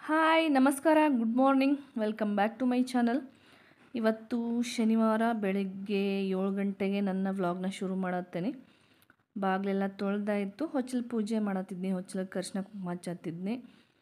hi ನಮಸ್ಕಾರ good morning welcome back to my channel ಇವತ್ತು ಶನಿವಾರ ಬೆಳಗ್ಗೆ ಏಳು ಗಂಟೆಗೆ ನನ್ನ ವ್ಲಾಗ್ನ ಶುರು ಮಾಡತ್ತೇನೆ ಬಾಗಿಲೆಲ್ಲ ತೊಳೆದಾಯಿತು ಹೊಚ್ಚಲು ಪೂಜೆ ಮಾಡತ್ತಿದ್ನಿ ಹೊಚ್ಚಲಕ್ಕೆ ಅರ್ಶಿನ ಕುಂಕುಮ ಹಚ್ಚತ್ತಿದ್ನಿ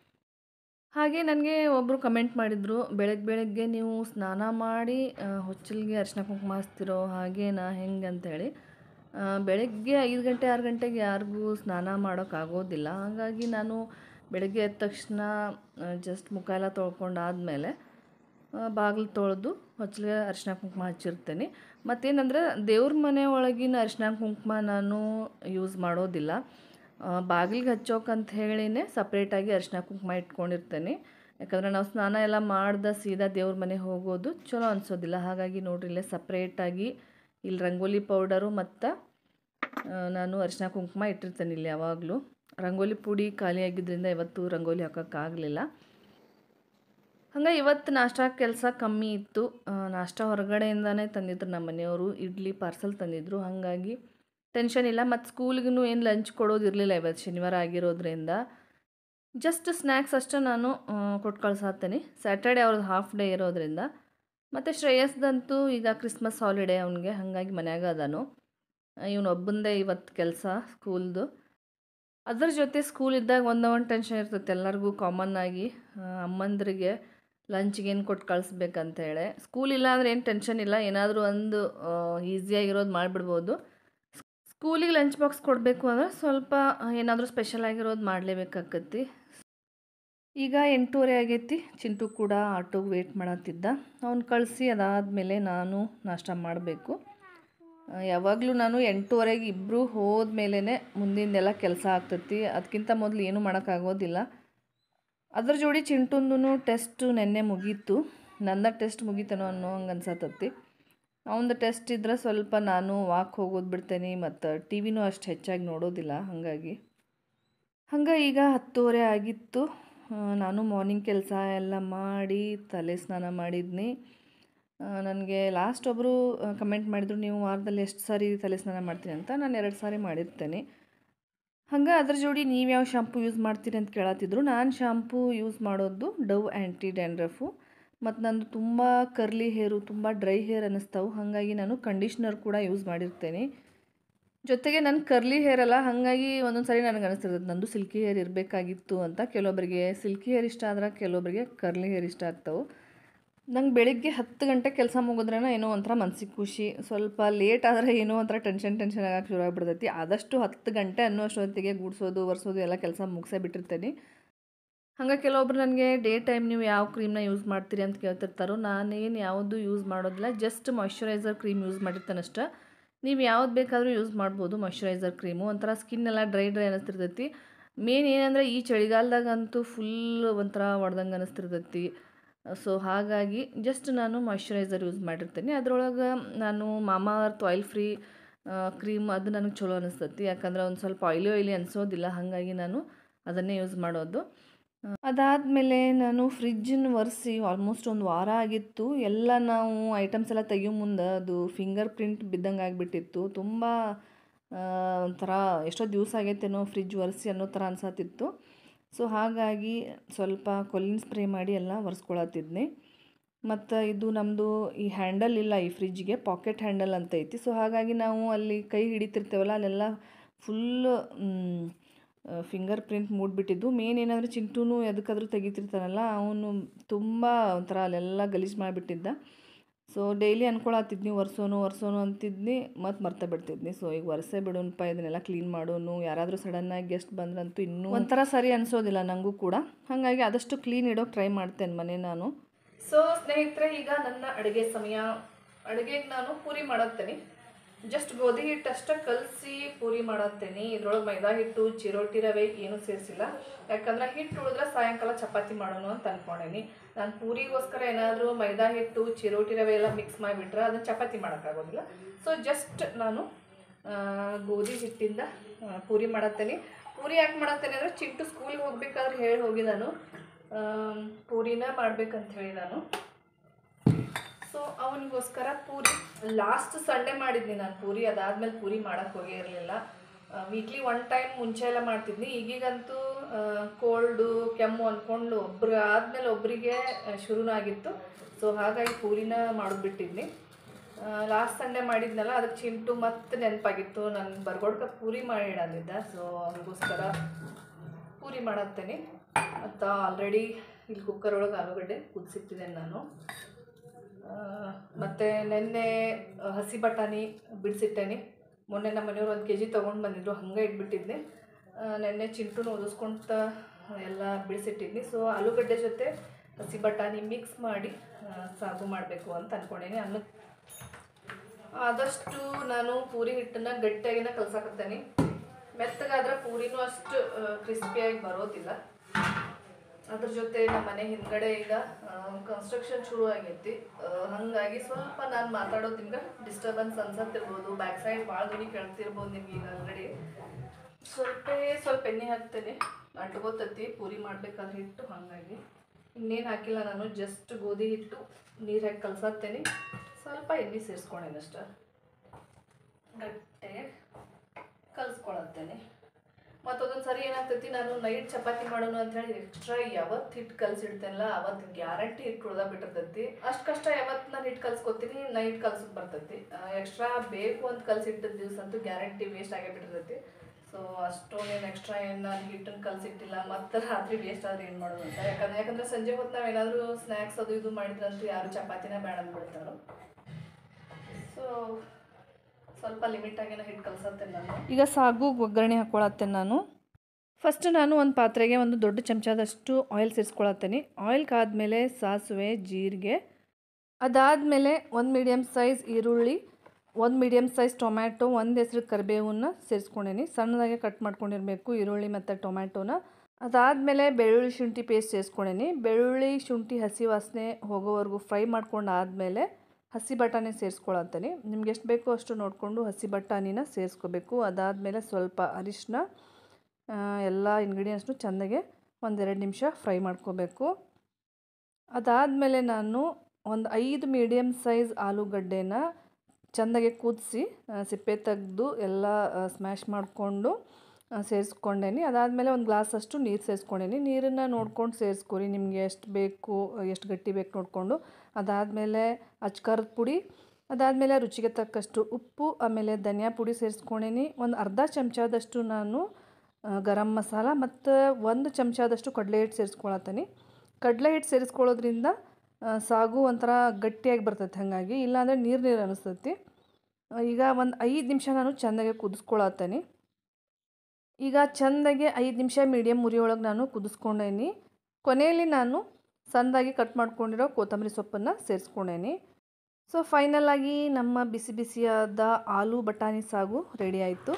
ಹಾಗೆ ನನಗೆ ಒಬ್ಬರು ಕಮೆಂಟ್ ಮಾಡಿದರು ಬೆಳಗ್ಗೆ ಬೆಳಗ್ಗೆ ನೀವು ಸ್ನಾನ ಮಾಡಿ ಹೊಚ್ಚಲಿಗೆ ಅರ್ಶಿನ ಕುಂಕುಮ ಹಚ್ತಿರೋ ಹಾಗೇನಾ ಹೆಂಗೆ ಅಂತೇಳಿ ಆ, ಬೆಳಗ್ಗೆ ಐದು ಗಂಟೆ ಆರು ಗಂಟೆಗೆ ಯಾರಿಗೂ ಸ್ನಾನ ಮಾಡೋಕ್ಕಾಗೋದಿಲ್ಲ ಹಾಗಾಗಿ ನಾನು ಬೆಳಗ್ಗೆ ಎದ್ದ ತಕ್ಷಣ ಜಸ್ಟ್ ಮುಖ ಎಲ್ಲ ತೊಳ್ಕೊಂಡಾದ್ಮೇಲೆ ಬಾಗಿಲು ತೊಳೆದು ಹೊಚ್ಚಲಿಗೆ ಅರಿಶಿನ ಕುಂಕುಮ ಹಚ್ಚಿರ್ತೇನೆ ಮತ್ತೇನಂದ್ರೆ ದೇವ್ರ ಮನೆ ಒಳಗಿನ ಅರಿಶಿನ ಕುಂಕುಮ ನಾನು ಯೂಸ್ ಮಾಡೋದಿಲ್ಲ ಬಾಗಿಲಿಗೆ ಹಚ್ಚೋಕಂತ ಹೇಳಿನೇ ಸಪ್ರೇಟಾಗಿ ಅರಿಶಿನ ಕುಂಕುಮ ಇಟ್ಕೊಂಡಿರ್ತೇನೆ ಯಾಕಂದರೆ ನಾವು ಸ್ನಾನ ಎಲ್ಲ ಮಾಡ್ದೆ ಸೀದಾ ದೇವ್ರ ಮನೆ ಹೋಗೋದು ಚಲೋ ಅನಿಸೋದಿಲ್ಲ ಹಾಗಾಗಿ ನೋಡ್ರಿ ಇಲ್ಲೇ ಸಪ್ರೇಟಾಗಿ ಇಲ್ಲಿ ರಂಗೋಲಿ ಪೌಡರು ಮತ್ತು ನಾನು ಅರಿಶಿನ ಕುಂಕುಮ ಇಟ್ಟಿರ್ತೇನೆ ಇಲ್ಲಿ ಯಾವಾಗಲೂ ರಂಗೋಲಿ ಪುಡಿ ಖಾಲಿ ಆಗಿದ್ದರಿಂದ ಇವತ್ತು ರಂಗೋಲಿ ಹಾಕೋಕ್ಕಾಗಲಿಲ್ಲ ಹಂಗೆ ಇವತ್ತು ನಾಷ್ಟಾ ಕೆಲಸ ಕಮ್ಮಿ ಇತ್ತು ಆ, ನಾಷ್ಟಾ ಹೊರಗಡೆಯಿಂದನೇ ತಂದಿದ್ರು ನಮ್ಮ ಮನೆಯವರು ಇಡ್ಲಿ ಪಾರ್ಸಲ್ ತಂದಿದ್ರು ಹಾಗಾಗಿ ಟೆನ್ಷನ್ ಇಲ್ಲ ಮತ್ತು ಸ್ಕೂಲ್ಗೂ ಏನು ಲಂಚ್ ಕೊಡೋದಿರಲಿಲ್ಲ ಇವತ್ತು ಶನಿವಾರ ಆಗಿರೋದ್ರಿಂದ ಜಸ್ಟ್ ಸ್ನ್ಯಾಕ್ಸ್ ಅಷ್ಟೇ ನಾನು ಆ, ಕೊಟ್ಟು ಕಳ್ಸಾತ್ತೇನೆ ಸ್ಯಾಟರ್ಡೆ ಅವ್ರದ್ದು ಹಾಫ್ ಡೇ ಇರೋದ್ರಿಂದ ಮತ್ತು ಶ್ರೇಯಸ್ದಂತೂ ಈಗ ಕ್ರಿಸ್ಮಸ್ ಹಾಲಿಡೇ ಅವನಿಗೆ ಹಾಗಾಗಿ ಮನ್ಯಾಗ ಅದಾನು ಇವನೊಬ್ಬಂದೇ ಇವತ್ತು ಕೆಲಸ ಸ್ಕೂಲ್ದು ಅದ್ರ ಜೊತೆ ಸ್ಕೂಲ್ ಇದ್ದಾಗ ಒಂದ ಒಂದು ಟೆನ್ಷನ್ ಇರ್ತೈತೆ ಎಲ್ಲರಿಗೂ ಕಾಮನ್ ಆಗಿ ಆ, ಅಮ್ಮಂದ್ರಿಗೆ ಲಂಚ್ಗೆ ಏನು ಕೊಟ್ಟು ಕಳಿಸ್ಬೇಕಂತೇಳಿ ಸ್ಕೂಲ್ ಇಲ್ಲ ಅಂದ್ರೆ ಏನು ಟೆನ್ಷನ್ ಇಲ್ಲ ಏನಾದರೂ ಒಂದು ಈಸಿಯಾಗಿರೋದು ಮಾಡಿಬಿಡ್ಬೋದು ಸ್ಕೂಲಿಗೆ ಲಂಚ್ ಬಾಕ್ಸ್ ಕೊಡಬೇಕು ಅಂದ್ರೆ ಸ್ವಲ್ಪ ಏನಾದರೂ ಸ್ಪೆಷಲ್ ಆಗಿರೋದು ಮಾಡಲೇಬೇಕಾಕತಿ ಈಗ ಎಂಟೂವರೆ ಆಗೈತಿ ಚಿಂಟು ಕೂಡ ಆಟೋಗೆ ವೇಟ್ ಮಾಡತ್ತಿದ್ದ ಅವ್ನು ಕಳಿಸಿ ಅದಾದಮೇಲೆ ನಾನು ನಾಷ್ಟ ಮಾಡಬೇಕು ಯಾವಾಗಲೂ ನಾನು ಎಂಟೂವರೆಗೆ ಇಬ್ಬರು ಹೋದ್ಮೇಲೆ ಮುಂದಿಂದೆಲ್ಲ ಕೆಲಸ ಆಗ್ತೈತಿ ಅದಕ್ಕಿಂತ ಮೊದಲು ಏನೂ ಮಾಡೋಕ್ಕಾಗೋದಿಲ್ಲ ಅದ್ರ ಜೋಡಿ ಚಿಂಟುಂದು ಟೆಸ್ಟು ನೆನ್ನೆ ಮುಗೀತು ನಂದ ಟೆಸ್ಟ್ ಮುಗೀತನೋ ಅನ್ನೋ ಹಂಗೆ ಅನ್ಸತ್ತತಿ ಅವನದು ಟೆಸ್ಟ್ ಇದ್ರೆ ಸ್ವಲ್ಪ ನಾನು ವಾಕ್ ಹೋಗೋದು ಬಿಡ್ತೇನೆ ಮತ್ತು ಟಿ ವಿನೂ ಅಷ್ಟು ಹೆಚ್ಚಾಗಿ ನೋಡೋದಿಲ್ಲ ಹಾಗಾಗಿ ಹಂಗೆ ಈಗ ಹತ್ತುವರೆ ಆಗಿತ್ತು ಆ, ನಾನು ಮಾರ್ನಿಂಗ್ ಕೆಲಸ ಎಲ್ಲ ಮಾಡಿ ತಲೆ ಸ್ನಾನ ಮಾಡಿದ್ನಿ ನನಗೆ ಲಾಸ್ಟ್ ಒಬ್ಬರು ಕಮೆಂಟ್ ಮಾಡಿದ್ರು ನೀವು ವಾರದಲ್ಲಿ ಎಷ್ಟು ಸಾರಿ ತಲೆ ಸ್ನಾನ ಮಾಡ್ತೀನಿ ಅಂತ ನಾನು ಎರಡು ಸಾರಿ ಮಾಡಿರ್ತೇನೆ ಹಂಗೆ ಅದ್ರ ಜೋಡಿ ನೀವು ಯಾವ ಶಾಂಪು ಯೂಸ್ ಮಾಡ್ತೀರಿ ಅಂತ ಕೇಳತ್ತಿದ್ರು ನಾನು ಶಾಂಪೂ ಯೂಸ್ ಮಾಡೋದು ಡವ್ ಆ್ಯಂಟಿ ಡ್ಯಾಂಡ್ರಫು ಮತ್ತು ನಂದು ತುಂಬ ಕರ್ಲಿ ಹೇರು ತುಂಬ ಡ್ರೈ ಹೇರ್ ಅನ್ನಿಸ್ತಾವೆ ಹಾಗಾಗಿ ನಾನು ಕಂಡೀಷ್ನರ್ ಕೂಡ ಯೂಸ್ ಮಾಡಿರ್ತೇನೆ ಜೊತೆಗೆ ನನ್ನ ಕರ್ಲಿ ಹೇರ್ ಅಲ್ಲ ಹಾಗಾಗಿ ಒಂದೊಂದು ಸಾರಿ ನನಗೆ ಅನಿಸ್ತಿರ್ತದೆ ನಂದು ಸಿಲ್ಕಿ ಹೇರ್ ಇರಬೇಕಾಗಿತ್ತು ಅಂತ ಕೆಲವೊಬ್ಬರಿಗೆ ಸಿಲ್ಕಿ ಹೇರ್ ಇಷ್ಟ ಆದ್ರೆ ಕೆಲವೊಬ್ಬರಿಗೆ ಕರ್ಲಿ ಹೇರ್ ಇಷ್ಟ ಆಗ್ತಾವೆ ನಂಗೆ ಬೆಳಿಗ್ಗೆ ಹತ್ತು ಗಂಟೆ ಕೆಲಸ ಮುಗಿದ್ರೇನ ಏನೋ ಒಂಥರ ಮನ್ಸಿಗೆ ಖುಷಿ ಸ್ವಲ್ಪ ಲೇಟ್ ಆದರೆ ಏನೋ ಒಂಥರ ಟೆನ್ಷನ್ ಟೆನ್ಷನ್ ಆಗಕ್ಕೆ ಶುರು ಆಗ್ಬಿಡ್ತೈತಿ ಆದಷ್ಟು ಹತ್ತು ಗಂಟೆ ಅನ್ನೋ ಅಷ್ಟೊತ್ತಿಗೆ ಗುಡಿಸೋದು ಒರೆಸೋದು ಎಲ್ಲ ಕೆಲಸ ಮುಗಿಸೇ ಬಿಟ್ಟಿರ್ತೇನೆ ಹಂಗೆ ಕೆಲವೊಬ್ರು ನನಗೆ ಡೇ ಟೈಮ್ ನೀವು ಯಾವ ಕ್ರೀಮ್ನ ಯೂಸ್ ಮಾಡ್ತೀರಿ ಅಂತ ಕೇಳ್ತಿರ್ತಾರೋ ನಾನೇನು ಯಾವುದು ಯೂಸ್ ಮಾಡೋದಿಲ್ಲ ಜಸ್ಟ್ ಮಾಯ್ಶ್ಚರೈಸರ್ ಕ್ರೀಮ್ ಯೂಸ್ ಮಾಡಿರ್ತೇನೆ ಅಷ್ಟೇ ನೀವು ಯಾವ್ದು ಬೇಕಾದರೂ ಯೂಸ್ ಮಾಡ್ಬೋದು ಮಾಯ್ಶ್ಚರೈಸರ್ ಕ್ರೀಮು ಒಂಥರ ಸ್ಕಿನ್ ಎಲ್ಲ ಡ್ರೈ ಡ್ರೈ ಅನ್ನಿಸ್ತಿರ್ತೈತಿ ಮೇನ್ ಏನಂದರೆ ಈ ಚಳಿಗಾಲದಾಗಂತೂ ಫುಲ್ ಒಂಥರ ಒಡ್ದಂಗೆ ಅನ್ನಿಸ್ತಿರ್ತೈತಿ ಸೊ ಹಾಗಾಗಿ ಜಸ್ಟ್ ನಾನು ಮಾಯ್ಶ್ಚರೈಸರ್ ಯೂಸ್ ಮಾಡಿರ್ತೀನಿ ಅದರೊಳಗೆ ನಾನು ಮಾಮಾ ಅರ್ತ್ ಆಯಿಲ್ ಫ್ರೀ ಕ್ರೀಮ್ ಅದು ನನಗೆ ಚಲೋ ಅನಿಸ್ತೈತಿ ಯಾಕಂದ್ರೆ ಒಂದು ಸ್ವಲ್ಪ ಆಯ್ಲಿ ಆಯ್ಲಿ ಅನಿಸೋದಿಲ್ಲ ಹಾಗಾಗಿ ನಾನು ಅದನ್ನೇ ಯೂಸ್ ಮಾಡೋದು ಅದಾದಮೇಲೆ ನಾನು ಫ್ರಿಜ್ಜನ್ನು ಒರೆಸಿ ಆಲ್ಮೋಸ್ಟ್ ಒಂದು ವಾರ ಆಗಿತ್ತು ಎಲ್ಲ ನಾವು ಐಟಮ್ಸ್ ಎಲ್ಲ ತೆಗಿಯೋ ಮುಂದೆ ಅದು ಫಿಂಗರ್ ಪ್ರಿಂಟ್ ಬಿದ್ದಂಗೆ ಆಗಿಬಿಟ್ಟಿತ್ತು ತುಂಬ ಆ, ಒಂಥರ ಎಷ್ಟೋ ದಿವಸ ಆಗೈತೇನೋ ಫ್ರಿಜ್ ಒರೆಸಿ ಅನ್ನೋ ಥರ ಅನ್ಸತ್ತಿತ್ತು ಸೊ ಹಾಗಾಗಿ ಸ್ವಲ್ಪ ಕೊಲ್ಲಿನ್ ಸ್ಪ್ರೇ ಮಾಡಿ ಎಲ್ಲ ಒರೆಸ್ಕೊಳತ್ತಿದ್ನಿ ಮತ್ತು ಇದು ನಮ್ಮದು ಈ ಹ್ಯಾಂಡಲ್ ಇಲ್ಲ ಈ ಫ್ರಿಜ್ಗೆ ಪಾಕೆಟ್ ಹ್ಯಾಂಡಲ್ ಅಂತ ಐತಿ ಸೊ ಹಾಗಾಗಿ ನಾವು ಅಲ್ಲಿ ಕೈ ಹಿಡಿತಿರ್ತೇವಲ್ಲ ಅಲ್ಲೆಲ್ಲ ಫುಲ್ಲು ಫಿಂಗರ್ ಪ್ರಿಂಟ್ ಮೂಡ್ಬಿಟ್ಟಿದ್ದು ಮೇನ್ ಏನಂದರೆ ಚಿಂಟೂನು ಎದಕ್ಕಾದ್ರೂ ತೆಗಿತಿರ್ತಾನಲ್ಲ ಅವನು ತುಂಬ ಒಂಥರ ಅಲ್ಲೆಲ್ಲ ಗಲೀಜು ಮಾಡಿಬಿಟ್ಟಿದ್ದ ಸೊ ಡೈಲಿ ಅನ್ಕೊಳತ್ತಿದ್ನಿ ಒರೆಸೋನು ಒರೆಸೋನು ಅಂತಿದ್ನಿ ಮತ್ತು ಮರ್ತ ಬಿಡ್ತಿದ್ನಿ ಸೊ ಈಗ ಒರೆಸೇ ಬಿಡೋಣಪ್ಪ ಇದನ್ನೆಲ್ಲ ಕ್ಲೀನ್ ಮಾಡೋನು ಯಾರಾದರೂ ಸಡನ್ನಾಗಿ ಗೆಸ್ಟ್ ಬಂದ್ರಂತೂ ಇನ್ನೂ ಒಂಥರ ಸರಿ ಅನಿಸೋದಿಲ್ಲ ನನಗೂ ಕೂಡ ಹಾಗಾಗಿ ಆದಷ್ಟು ಕ್ಲೀನ್ ಇಡೋಕೆ ಟ್ರೈ ಮಾಡ್ತೇನೆ ಮನೆ ನಾನು ಸೊ ಸ್ನೇಹಿತರೆ ಈಗ ನನ್ನ ಅಡುಗೆ ಸಮಯ ಅಡುಗೆಗೆ ನಾನು ಪೂರಿ ಮಾಡತ್ತೇನೆ ಜಸ್ಟ್ ಗೋಧಿ ಹಿಟ್ಟು ಅಷ್ಟೇ ಕಲಸಿ ಪೂರಿ ಮಾಡತ್ತೇನೆ ಇದ್ರೊಳಗೆ ಮೈದಾ ಹಿಟ್ಟು ಚಿರೋಟಿ ರವೆ ಏನೂ ಸೇರಿಸಿಲ್ಲ ಯಾಕಂದ್ರೆ ಹಿಟ್ಟು ಉಳಿದ್ರೆ ಸಾಯಂಕಾಲ ಚಪಾತಿ ಮಾಡೋಣ ಅಂತ ಅನ್ಕೊಂಡೇನಿ ನಾನು ಪೂರಿಗೋಸ್ಕರ ಏನಾದರೂ ಮೈದಾ ಹಿಟ್ಟು ಚಿರೋಟಿ ರವೆ ಎಲ್ಲ ಮಿಕ್ಸ್ ಮಾಡಿಬಿಟ್ರೆ ಅದನ್ನು ಚಪಾತಿ ಮಾಡೋಕ್ಕಾಗೋದಿಲ್ಲ ಸೊ ಜಸ್ಟ್ ನಾನು ಆ, ಗೋಧಿ ಹಿಟ್ಟಿಂದ ಆ, ಪೂರಿ ಮಾಡತ್ತೇನೆ ಪೂರಿ ಯಾಕೆ ಮಾಡತ್ತೇನೆ ಅಂದರೆ ಚಿಂಟು ಸ್ಕೂಲಿಗೆ ಹೋಗ್ಬೇಕಾದ್ರೆ ಹೇಳಿ ಹೋಗಿ ನಾನು ಆಮ್, ಪೂರಿನ ಮಾಡ್ಬೇಕಂತ ಹೇಳಿ ನಾನು ಸೊ ಅವನಿಗೋಸ್ಕರ ಪೂರಿ ಲಾಸ್ಟ್ ಸಂಡೇ ಮಾಡಿದ್ನಿ ನಾನು ಪೂರಿ ಅದಾದ್ಮೇಲೆ ಪೂರಿ ಮಾಡಕ್ಕೆ ಹೋಗೇ ಇರಲಿಲ್ಲ ವೀಕ್ಲಿ ಒನ್ ಟೈಮ್ ಮುಂಚೆ ಎಲ್ಲ ಮಾಡ್ತಿದ್ನಿ ಈಗೀಗಂತೂ ಕೋಲ್ಡು ಕೆಮ್ಮು ಅಂದ್ಕೊಂಡು ಒಬ್ರು ಆದಮೇಲೆ ಒಬ್ಬರಿಗೆ ಶುರುನೂ ಆಗಿತ್ತು ಸೊ ಹಾಗಾಗಿ ಪೂರಿನ ಮಾಡಿಬಿಟ್ಟಿದ್ನಿ ಲಾಸ್ಟ್ ಸಂಡೇ ಮಾಡಿದ್ನಲ್ಲ ಅದಕ್ಕೆ ಚಿಂಟು ಮತ್ತೆ ನೆನಪಾಗಿತ್ತು ನಾನು ಬರ್ಗೋಡ್ಕ ಪೂರಿ ಮಾಡಿ ಅಂದಿದ್ದ ಸೊ ಅದಕ್ಕೋಸ್ಕರ ಪೂರಿ ಮಾಡತ್ತೇನೆ ಮತ್ತು ಆಲ್ರೆಡಿ ಇಲ್ಲಿ ಕುಕ್ಕರ್ ಒಳಗೆ ಆಲೂಗಡ್ಡೆ ಕುದಿಸಿಟ್ಟಿದ್ದೇನೆ ನಾನು ಮತ್ತು ನೆನ್ನೆ ಆ, ಹಸಿ ಬಟಾಣಿ ಬಿಡಿಸಿಟ್ಟೇನೆ ಮೊನ್ನೆ ನಮ್ಮ ಮನೆಯವ್ರು ಒಂದು ಕೆ ಜಿ ತೊಗೊಂಡು ಬಂದಿದ್ರು ಹಂಗೆ ಇಟ್ಬಿಟ್ಟಿದ್ದೆ ಆ, ನೆನ್ನೆ ಚಿಂಟುನ ಓದಿಸ್ಕೊಂತ ಎಲ್ಲ ಬಿಡಿಸಿಟ್ಟಿದ್ನಿ ಸೊ ಆಲೂಗಡ್ಡೆ ಜೊತೆ ಹಸಿ ಬಟಾಣಿ ಮಿಕ್ಸ್ ಮಾಡಿ ಆ, ಸಾಗು ಮಾಡಬೇಕು ಅಂತ ಅಂದ್ಕೊಂಡೇನಿ ಅನ್ನ ಆದಷ್ಟು ನಾನು ಪೂರಿ ಹಿಟ್ಟನ್ನ ಗಟ್ಟಿಯಾಗಿನ ಕಲ್ಸಾಕತ್ತೇನೆ ಮೆತ್ತಗಾದ್ರೆ ಪೂರಿನೂ ಅಷ್ಟು ಕ್ರಿಸ್ಪಿಯಾಗಿ ಬರೋದಿಲ್ಲ ಅದ್ರ ಜೊತೆ ನಮ್ಮ ಮನೆ ಹಿಂದ್ಗಡೆ ಈಗ ಕನ್ಸ್ಟ್ರಕ್ಷನ್ ಶುರು ಆಗೈತಿ ಆ, ಹಂಗಾಗಿ ಸ್ವಲ್ಪ ನಾನು ಮಾತಾಡೋದು ನಿಮ್ಗೆ ಡಿಸ್ಟರ್ಬೆನ್ಸ್ ಅನ್ಸತ್ತಿರ್ಬೋದು ಬ್ಯಾಕ್ ಸೈಡ್ ಭಾಳ ಧ್ವನಿ ಕೇಳ್ತಿರ್ಬೋದು ನಿಮ್ಗೆ ಈಗ ಆಲ್ರೆಡಿ ಸ್ವಲ್ಪ ಸ್ವಲ್ಪ ಎಣ್ಣೆ ಹಾಕ್ತೇನೆ ಅಂಟ್ಕೋತತಿ ಪೂರಿ ಮಾಡ್ಬೇಕಾದ್ರೆ ಹಿಟ್ಟು ಹಾಗಾಗಿ ಇನ್ನೇನು ಹಾಕಿಲ್ಲ ನಾನು ಜಸ್ಟ್ ಗೋಧಿ ಹಿಟ್ಟು ನೀರು ಹಾಕಿ ಕಲ್ಸಾತ್ತೇನೆ ಸ್ವಲ್ಪ ಎಣ್ಣೆ ಸೇರಿಸ್ಕೊಂಡೇನೆ ಅಷ್ಟೇ ಗಟ್ಟೆ ಕಲಿಸ್ಕೊಳತ್ತೇನೆ ಮತ್ತೊಂದೊಂದು ಸರಿ ಏನಾಗ್ತೈತಿ ನಾನು ನೈಟ್ ಚಪಾತಿ ಮಾಡೋಣ ಅಂತ ಹೇಳಿ ಎಕ್ಸ್ಟ್ರಾ ಯಾವತ್ತು ಹಿಟ್ಟು ಕಲ್ಸಿಡ್ತೇನಲ್ಲ ಅವತ್ತು ಗ್ಯಾರಂಟಿ ಹಿಟ್ಟು ಉಳ್ದ ಬಿಟ್ಟಿರ್ತೈತಿ ಅಷ್ಟು ಕಷ್ಟ ಯಾವತ್ತು ನಾನು ಹಿಟ್ಟು ಕಲ್ಸ್ಕೊತೀನಿ ನೈಟ್ ಕಲ್ಸೋದು ಬರ್ತೈತಿ ಎಕ್ಸ್ಟ್ರಾ ಬೇಕು ಅಂತ ಕಲ್ಸಿಟ್ಟಿದ್ದ ದಿವಸ ಅಂತೂ ಗ್ಯಾರಂಟಿ ವೇಸ್ಟ್ ಆಗೇ ಬಿಟ್ಟಿರ್ತೈತಿ ಸೊ ಅಷ್ಟೊಂದೇನು ಎಕ್ಸ್ಟ್ರಾ ಏನು ನಾನು ಹಿಟ್ಟನ್ನು ಕಲ್ಸಿಟ್ಟಿಲ್ಲ ಮತ್ತೆ ರಾತ್ರಿ ವೇಸ್ಟ್ ಆದ್ರೆ ಏನು ಮಾಡೋದು ಅಂತ ಯಾಕಂದ್ರೆ ಯಾಕಂದ್ರೆ ಸಂಜೆ ಹೊತ್ತು ನಾವು ಏನಾದರೂ ಸ್ನ್ಯಾಕ್ಸ್ ಅದು ಇದು ಮಾಡಿದ್ರಂತೂ ಯಾರು ಚಪಾತಿನ ಬೇಡ ಅಂದ್ಬಿಡ್ತಾರೋ ಸೊ ಸ್ವಲ್ಪ ಲಿಮಿಟ್ ಆಗಿನ ಹಿಟ್ಟು ಕಲ್ಸತ್ತೇನೆ ನಾನು ಈಗ ಸಾಗು ಒಗ್ಗರಣೆ ಹಾಕ್ಕೊಳತ್ತೇನೆ ನಾನು ಫಸ್ಟ್ ನಾನು ಒಂದು ಪಾತ್ರೆಗೆ ಒಂದು ದೊಡ್ಡ ಚಮಚದಷ್ಟು ಆಯಿಲ್ ಸೇರಿಸ್ಕೊಳತ್ತೇನೆ ಆಯಿಲ್ ಕಾದ್ಮೇಲೆ ಸಾಸಿವೆ ಜೀರಿಗೆ ಅದಾದಮೇಲೆ ಒಂದು ಮೀಡಿಯಮ್ ಸೈಜ್ ಈರುಳ್ಳಿ ಒಂದು ಮೀಡಿಯಮ್ ಸೈಜ್ ಟೊಮ್ಯಾಟೊ ಒಂದು ಹೆಸ್ರು ಕರಿಬೇವನ್ನ ಸೇರಿಸ್ಕೊಂಡೇನಿ ಸಣ್ಣದಾಗೆ ಕಟ್ ಮಾಡ್ಕೊಂಡಿರಬೇಕು ಈರುಳ್ಳಿ ಮತ್ತು ಟೊಮ್ಯಾಟೊನ ಅದಾದಮೇಲೆ ಬೆಳ್ಳುಳ್ಳಿ ಶುಂಠಿ ಪೇಸ್ಟ್ ಸೇರಿಸ್ಕೊಂಡೇನಿ ಬೆಳ್ಳುಳ್ಳಿ ಶುಂಠಿ ಹಸಿ ವಾಸನೆ ಹೋಗೋವರೆಗೂ ಫ್ರೈ ಮಾಡ್ಕೊಂಡು ಆದಮೇಲೆ ಹಸಿ ಬಟಾಣಿ ಸೇರಿಸ್ಕೊಳತ್ತೇನೆ ನಿಮ್ಗೆ ಎಷ್ಟು ಬೇಕೋ ಅಷ್ಟು ನೋಡಿಕೊಂಡು ಹಸಿ ಬಟಾಣಿನ ಸೇರಿಸ್ಕೋಬೇಕು ಅದಾದಮೇಲೆ ಸ್ವಲ್ಪ ಅರಿಶಿನ ಆ, ಎಲ್ಲ ಇಂಗ್ರೀಡಿಯೆಂಟ್ಸ್ನು ಚೆಂದಾಗೆ ಒಂದೆರಡು ನಿಮಿಷ ಫ್ರೈ ಮಾಡ್ಕೋಬೇಕು ಅದಾದಮೇಲೆ ನಾನು ಒಂದು ಐದು ಮೀಡಿಯಮ್ ಸೈಜ್ ಆಲೂಗಡ್ಡೆನ ಚೆಂದಾಗೆ ಕುದಿಸಿ ಸಿಪ್ಪೆ ತೆಗೆದು ಎಲ್ಲ ಸ್ಮ್ಯಾಶ್ ಮಾಡಿಕೊಂಡು ಸೇರಿಸ್ಕೊಂಡೇನಿ ಅದಾದಮೇಲೆ ಒಂದು ಗ್ಲಾಸಷ್ಟು ನೀರು ಸೇರಿಸ್ಕೊಂಡೇನಿ ನೀರನ್ನು ನೋಡ್ಕೊಂಡು ಸೇರಿಸ್ಕೊರಿ ನಿಮಗೆ ಎಷ್ಟು ಬೇಕು ಎಷ್ಟು ಗಟ್ಟಿ ಬೇಕು ನೋಡಿಕೊಂಡು ಅದಾದಮೇಲೆ ಅಚ್ಕಾರದ ಪುಡಿ ಅದಾದಮೇಲೆ ರುಚಿಗೆ ತಕ್ಕಷ್ಟು ಉಪ್ಪು ಆಮೇಲೆ ಧನಿಯಾ ಪುಡಿ ಸೇರಿಸ್ಕೊಂಡೇನಿ ಒಂದು ಅರ್ಧ ಚಮಚದಷ್ಟು ನಾನು ಆ, ಗರಂ ಮಸಾಲ ಮತ್ತು ಒಂದು ಚಮಚದಷ್ಟು ಕಡಲೆ ಹಿಟ್ಟು ಸೇರಿಸ್ಕೊಳತ್ತೀನಿ ಕಡಲೆ ಹಿಟ್ಟು ಸೇರಿಸ್ಕೊಳ್ಳೋದ್ರಿಂದ ಆ, ಸಾಗು ಒಂಥರ ಗಟ್ಟಿಯಾಗಿ ಬರ್ತೈತೆ ಹಾಗಾಗಿ ಇಲ್ಲಾಂದರೆ ನೀರು ನೀರು ಅನಿಸ್ತೈತಿ ಆ, ಈಗ ಒಂದು ಐದು ನಿಮಿಷ ನಾನು ಚೆಂದಾಗೆ ಕುದಿಸ್ಕೊಳತ್ತೇನೆ ಈಗ ಚೆಂದಾಗಿ ಐದು ನಿಮಿಷ ಮೀಡಿಯಮ್ ಉರಿ ಒಳಗೆ ನಾನು ಕುದಿಸ್ಕೊಂಡೇನಿ ಕೊನೆಯಲ್ಲಿ ನಾನು ಸಣ್ಣದಾಗಿ ಕಟ್ ಮಾಡ್ಕೊಂಡಿರೋ ಕೊತ್ತಂಬರಿ ಸೊಪ್ಪನ್ನು ಸೇರಿಸ್ಕೊಂಡೇನಿ ಸೊ ಫೈನಲ್ ಆಗಿ ನಮ್ಮ ಬಿಸಿ ಬಿಸಿಯಾದ ಆಲೂ ಬಟಾಣಿ ಸಾಗು ರೆಡಿ ಆಯಿತು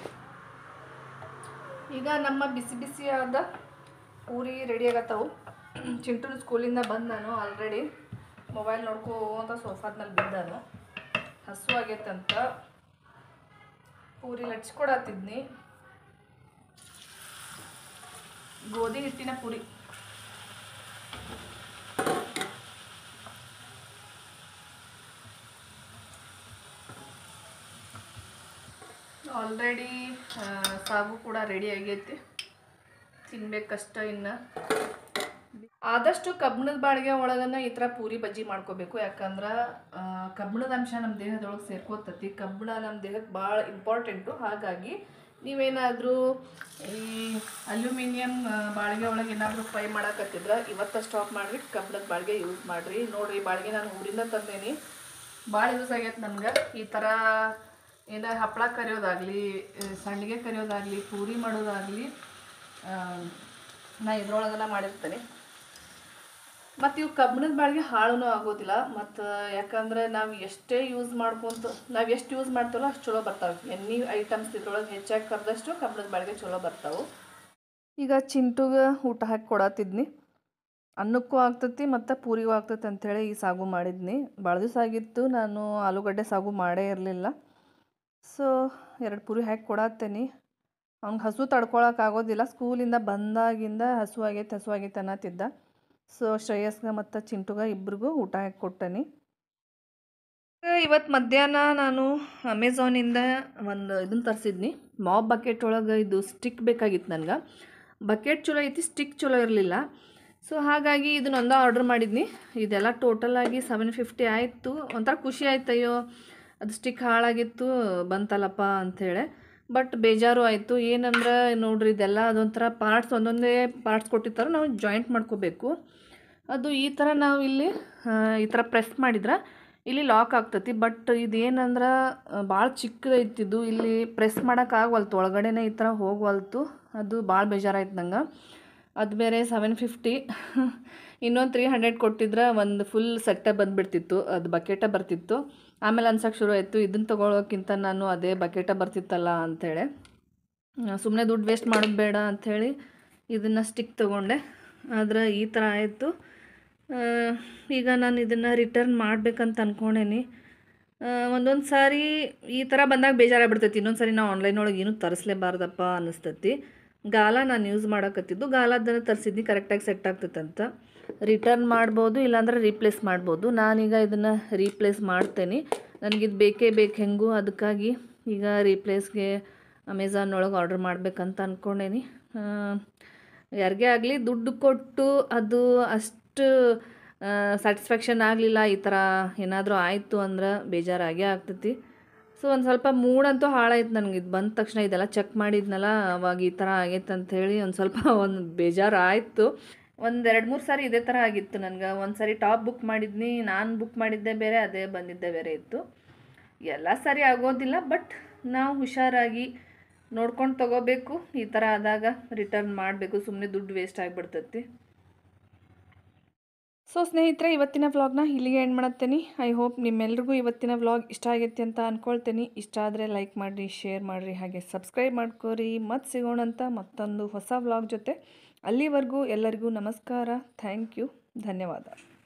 ಈಗ ನಮ್ಮ ಬಿಸಿ ಬಿಸಿಯಾದ ಪೂರಿ ರೆಡಿ ಆಗತ್ತವು ಚಿಂಟುನ ಸ್ಕೂಲಿಂದ ಬಂದು ನಾನು ಆಲ್ರೆಡಿ ಮೊಬೈಲ್ ನೋಡ್ಕೋತ ಸೋಫಾದ ಮೇಲೆ ಬಿದ್ದಾನು ಹಸು ಆಗೈತಂತ ಪೂರಿ ಲಚ್ಕೊಡತ್ತಿದ್ನಿ ಗೋಧಿ ಹಿಟ್ಟಿನ ಪೂರಿ ಆಲ್ರೆಡಿ ಸಾಗು ಕೂಡ ರೆಡಿ ಆಗೈತಿ ತಿನ್ಬೇಕಷ್ಟ ಇನ್ನು ಆದಷ್ಟು ಕಬ್ಬಿಣದ ಬಾಳಿಗೆ ಒಳಗನ್ನ ಈ ಥರ ಪೂರಿ ಬಜ್ಜಿ ಮಾಡ್ಕೋಬೇಕು ಯಾಕಂದ್ರೆ ಆ, ಕಬ್ಬಿಣದ ಅಂಶ ನಮ್ಮ ದೇಹದೊಳಗೆ ಸೇರ್ಕೋತತಿ ಕಬ್ಬಿಣ ನಮ್ಮ ದೇಹಕ್ಕೆ ಭಾಳ ಇಂಪಾರ್ಟೆಂಟು ಹಾಗಾಗಿ ನೀವೇನಾದರೂ ಈ ಅಲ್ಯೂಮಿನಿಯಂ ಬಾಳಿಗೆ ಒಳಗೆ ಏನಾದರೂ ಫ್ರೈ ಮಾಡಕತ್ತಿದ್ರೆ ಇವತ್ತು ಸ್ಟಾಪ್ ಮಾಡಿರಿ ಕಬ್ಬಿಣದ ಬಾಳಿಗೆ ಯೂಸ್ ಮಾಡಿರಿ ನೋಡಿರಿ ಬಾಳಿಗೆ ನಾನು ಊರಿಂದ ತಂದೇನಿ ಭಾಳ ಯೂಸ್ ಆಗೈತೆ ನಮ್ಗೆ ಈ ಥರ ಏನೋ ಹಪ್ಪಳ ಕರಿಯೋದಾಗಲಿ ಸಂಡಿಗೆ ಕರಿಯೋದಾಗಲಿ ಪೂರಿ ಮಾಡೋದಾಗಲಿ ನಾ ಇದ್ರೊಳಗೆಲ್ಲ ಮಾಡಿರ್ತೇನೆ ಮತ್ತು ಇವು ಕಬ್ಬಿಣದ ಬಾಳಿಗೆ ಹಾಳೂ ಆಗೋದಿಲ್ಲ ಮತ್ತು ಯಾಕಂದ್ರೆ ನಾವು ಎಷ್ಟೇ ಯೂಸ್ ಮಾಡ್ಕೊಂತ ನಾವು ಎಷ್ಟು ಯೂಸ್ ಮಾಡ್ತೀವಲ್ಲ ಅಷ್ಟು ಚಲೋ ಬರ್ತಾವೆ ಎಣ್ಣೆ ಐಟಮ್ಸ್ ಇದ್ರೊಳಗೆ ಹೆಚ್ಚಾಗಿ ಕರೆದಷ್ಟು ಕಬ್ಬಿಣದ ಬಾಳಿಗೆ ಚಲೋ ಬರ್ತಾವೆ ಈಗ ಚಿಂಟುಗೆ ಊಟ ಹಾಕಿ ಕೊಡತ್ತಿದ್ನಿ ಅನ್ನಕ್ಕೂ ಆಗ್ತೈತಿ ಮತ್ತು ಪೂರಿಗೂ ಆಗ್ತೈತಿ ಅಂಥೇಳಿ ಈ ಸಾಗು ಮಾಡಿದ್ನಿ ಭಾಳ ದಿವಸ ಆಗಿತ್ತು ನಾನು ಆಲೂಗಡ್ಡೆ ಸಾಗು ಮಾಡೇ ಇರಲಿಲ್ಲ ಸೊ ಎರಡು ಪೂರಿ ಹಾಕಿ ಕೊಡತ್ತೇನೆ ಅವ್ನಿಗೆ ಹಸು ತಡ್ಕೊಳಕ್ಕೆ ಆಗೋದಿಲ್ಲ ಸ್ಕೂಲಿಂದ ಬಂದಾಗಿಂದ ಹಸು ಆಗೈತೆ ಹಸು ಆಗೈತೆ ಅನ್ನತ್ತಿದ್ದ ಸೊ ಶ್ರೇಯಸ್ಗೆ ಮತ್ತು ಚಿಂಟುಗ ಇಬ್ರಿಗೂ ಊಟ ಹಾಕಿ ಕೊಟ್ಟನಿ ಇವತ್ತು ಮಧ್ಯಾಹ್ನ ನಾನು ಅಮೆಝಾನಿಂದ ಒಂದು ಇದನ್ನು ತರಿಸಿದ್ನಿ ಮಾಪ್ ಬಕೆಟ್ ಒಳಗೆ ಇದು ಸ್ಟಿಕ್ ಬೇಕಾಗಿತ್ತು ನನಗೆ ಬಕೆಟ್ ಚಲೋ ಐತಿ ಸ್ಟಿಕ್ ಚಲೋ ಇರಲಿಲ್ಲ ಸೊ ಹಾಗಾಗಿ ಇದನ್ನೊಂದು ಆರ್ಡ್ರ್ ಮಾಡಿದ್ನಿ ಇದೆಲ್ಲ ಟೋಟಲಾಗಿ ಸೆವೆನ್ ಫಿಫ್ಟಿ ಆಯಿತು ಒಂಥರ ಖುಷಿ ಆಯ್ತು ಅಯ್ಯೋ ಅದು ಸ್ಟಿಕ್ ಹಾಳಾಗಿತ್ತು ಬಂತಲ್ಲಪ್ಪ ಅಂಥೇಳಿ ಬಟ್ ಬೇಜಾರು ಆಯಿತು ಏನಂದ್ರೆ ನೋಡ್ರಿ ಇದೆಲ್ಲ ಅದೊಂಥರ ಪಾರ್ಟ್ಸ್ ಒಂದೊಂದೇ ಪಾರ್ಟ್ಸ್ ಕೊಟ್ಟಿರ್ತಾರೆ ನಾವು ಜಾಯಿಂಟ್ ಮಾಡ್ಕೋಬೇಕು ಅದು ಈ ಥರ ನಾವು ಇಲ್ಲಿ ಆ, ಈ ಥರ ಪ್ರೆಸ್ ಮಾಡಿದ್ರೆ ಇಲ್ಲಿ ಲಾಕ್ ಆಗ್ತೈತಿ ಬಟ್ ಇದೇನಂದ್ರೆ ಭಾಳ ಚಿಕ್ಕದೈತಿದ್ದು ಇಲ್ಲಿ ಪ್ರೆಸ್ ಮಾಡೋಕ್ಕಾಗವಲ್ತು ಒಳಗಡೆನೇ ಈ ಥರ ಹೋಗವಲ್ತು ಅದು ಭಾಳ ಬೇಜಾರಾಯ್ತು ನಂಗೆ ಅದು ಬೇರೆ ಸೆವೆನ್ ಫಿಫ್ಟಿ ಇನ್ನೊಂದು ತ್ರೀ ಹಂಡ್ರೆಡ್ ಕೊಟ್ಟಿದ್ರೆ ಒಂದು ಫುಲ್ ಸೆಟ್ಟೇ ಬಂದುಬಿಡ್ತಿತ್ತು ಅದು ಬಕೆಟೇ ಬರ್ತಿತ್ತು ಆಮೇಲೆ ಅನ್ಸಕ್ಕೆ ಶುರು ಆಯಿತು ಇದನ್ನು ತೊಗೊಳೋಕ್ಕಿಂತ ನಾನು ಅದೇ ಬಕೆಟೇ ಬರ್ತಿತ್ತಲ್ಲ ಅಂಥೇಳಿ ಸುಮ್ಮನೆ ದುಡ್ಡು ವೇಸ್ಟ್ ಮಾಡೋದು ಬೇಡ ಅಂಥೇಳಿ ಇದನ್ನು ಸ್ಟಿಕ್ ತೊಗೊಂಡೆ ಆದರೆ ಈ ಥರ ಆಯಿತು ಈಗ ನಾನು ಇದನ್ನು ರಿಟರ್ನ್ ಮಾಡ್ಬೇಕಂತ ಅಂದ್ಕೊಂಡೇನಿ ಒಂದೊಂದು ಸಾರಿ ಈ ಥರ ಬಂದಾಗ ಬೇಜಾರಾಗ್ಬಿಡ್ತೈತಿ ಇನ್ನೊಂದು ಸಾರಿ ನಾವು ಆನ್ಲೈನ್ ಒಳಗೆ ಏನೂ ತರಿಸ್ಲೇಬಾರ್ದಪ್ಪ ಅನ್ನಿಸ್ತೈತಿ ಗಾಲ ನಾನು ಯೂಸ್ ಮಾಡಕತ್ತಿದ್ದು ಗಾಲದನ್ನು ತರಿಸಿದ್ನಿ ಕರೆಕ್ಟಾಗಿ ಸೆಟ್ ಆಗ್ತೈತಂತ ರಿಟರ್ನ್ ಮಾಡ್ಬೋದು ಇಲ್ಲಾಂದ್ರೆ ರೀಪ್ಲೇಸ್ ಮಾಡ್ಬೋದು ನಾನೀಗ ಇದನ್ನು ರೀಪ್ಲೇಸ್ ಮಾಡ್ತೇನೆ ನನಗಿದು ಬೇಕೇ ಬೇಕು ಹೆಂಗೂ ಅದಕ್ಕಾಗಿ ಈಗ ರೀಪ್ಲೇಸ್ಗೆ ಅಮೆಝಾನ್ ಒಳಗೆ ಆರ್ಡ್ರ್ ಮಾಡ್ಬೇಕಂತ ಅಂದ್ಕೊಂಡೇನಿ ಯಾರಿಗೇ ಆಗಲಿ ದುಡ್ಡು ಕೊಟ್ಟು ಅದು ಅಷ್ಟು ಸ್ಯಾಟಿಸ್ಫ್ಯಾಕ್ಷನ್ ಆಗಲಿಲ್ಲ ಈ ಥರ ಏನಾದರೂ ಆಯಿತು ಅಂದ್ರೆ ಬೇಜಾರಾಗೇ ಆಗ್ತೈತಿ ಸೊ ಒಂದು ಸ್ವಲ್ಪ ಮೂಡಂತೂ ಹಾಳಾಯ್ತು ನನಗೆ ಇದು ಬಂದ ತಕ್ಷಣ ಇದೆಲ್ಲ ಚೆಕ್ ಮಾಡಿದ್ನಲ್ಲ ಅವಾಗ ಈ ಥರ ಆಗೈತೆ ಅಂಥೇಳಿ ಒಂದು ಸ್ವಲ್ಪ ಒಂದು ಬೇಜಾರು ಆಯಿತು ಒಂದು ಎರಡು ಮೂರು ಸಾರಿ ಇದೇ ಥರ ಆಗಿತ್ತು ನನಗೆ ಒಂದು ಸಾರಿ ಟಾಪ್ ಬುಕ್ ಮಾಡಿದ್ನಿ ನಾನು ಬುಕ್ ಮಾಡಿದ್ದೆ ಬೇರೆ ಅದೇ ಬಂದಿದ್ದೆ ಬೇರೆ ಇತ್ತು ಎಲ್ಲ ಸರಿ ಆಗೋದಿಲ್ಲ ಬಟ್ ನಾವು ಹುಷಾರಾಗಿ ನೋಡ್ಕೊಂಡು ತೊಗೋಬೇಕು ಈ ಥರ ಆದಾಗ ರಿಟರ್ನ್ ಮಾಡಬೇಕು ಸುಮ್ಮನೆ ದುಡ್ಡು ವೇಸ್ಟ್ ಆಗಿಬಿಡ್ತೈತಿ ಸೊ ಸ್ನೇಹಿತರೆ ಇವತ್ತಿನ ವ್ಲಾಗ್ನ ಇಲ್ಲಿಗೆ ಎಂಡ್ ಮಾಡತ್ತೇನೆ ಐ ಹೋಪ್ ನಿಮ್ಮೆಲ್ರಿಗೂ ಇವತ್ತಿನ ವ್ಲಾಗ್ ಇಷ್ಟ ಆಗೈತಿ ಅಂತ ಅಂದ್ಕೊಳ್ತೀನಿ ಇಷ್ಟ ಆದರೆ ಲೈಕ್ ಮಾಡಿರಿ ಶೇರ್ ಮಾಡಿರಿ ಹಾಗೆ ಸಬ್ಸ್ಕ್ರೈಬ್ ಮಾಡ್ಕೋರಿ ಮತ್ತೆ ಸಿಗೋಣಂತ ಮತ್ತೊಂದು ಹೊಸ ವ್ಲಾಗ್ ಜೊತೆ ಅಲ್ಲಿವರೆಗೂ ಎಲ್ಲರಿಗೂ ನಮಸ್ಕಾರ ಥ್ಯಾಂಕ್ ಯು ಧನ್ಯವಾದ